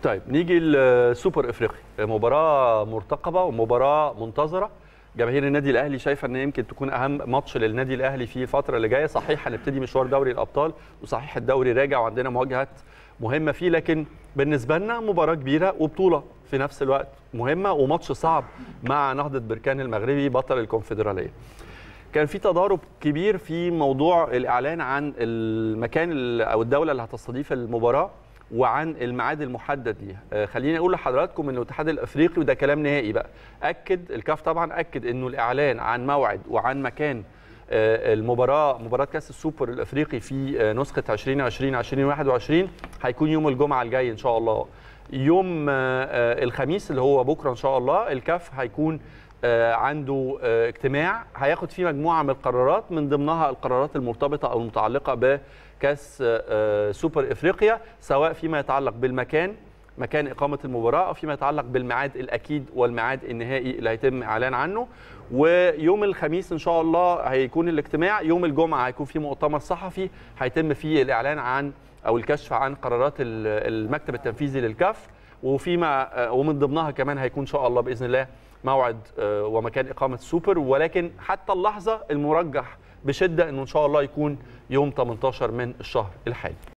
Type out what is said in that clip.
طيب نيجي لسوبر افريقيا مباراه مرتقبه ومباراه منتظره جماهير النادي الاهلي شايفه ان يمكن تكون اهم ماتش للنادي الاهلي في الفتره اللي جايه صحيح هنبتدي مشوار دوري الابطال وصحيح الدوري راجع وعندنا مواجهات مهمه فيه لكن بالنسبه لنا مباراه كبيره وبطوله في نفس الوقت مهمه وماتش صعب مع نهضه بركان المغربي بطل الكونفدراليه كان في تضارب كبير في موضوع الاعلان عن المكان او الدوله اللي هتستضيف المباراه وعن الميعاد المحدد ليها خليني اقول لحضراتكم ان الاتحاد الافريقي وده كلام نهائي بقى اكد الكاف طبعا اكد انه الاعلان عن موعد وعن مكان المباراه مباراه كاس السوبر الافريقي في نسخه 2020 2021 هيكون يوم الجمعه الجاي ان شاء الله يوم الخميس اللي هو بكره ان شاء الله الكاف هيكون عنده اجتماع هياخد فيه مجموعه من القرارات من ضمنها القرارات المرتبطه او المتعلقه بكاس سوبر افريقيا سواء فيما يتعلق بالمكان مكان اقامه المباراه او فيما يتعلق بالميعاد الاكيد والميعاد النهائي اللي هيتم اعلان عنه ويوم الخميس ان شاء الله هيكون الاجتماع يوم الجمعه هيكون في مؤتمر صحفي هيتم فيه الاعلان عن او الكشف عن قرارات المكتب التنفيذي للكاف وفيما ومن ضمنها كمان هيكون ان شاء الله باذن الله موعد ومكان اقامه السوبر ولكن حتى اللحظه المرجح بشده انه ان شاء الله يكون يوم 18 من الشهر الحالي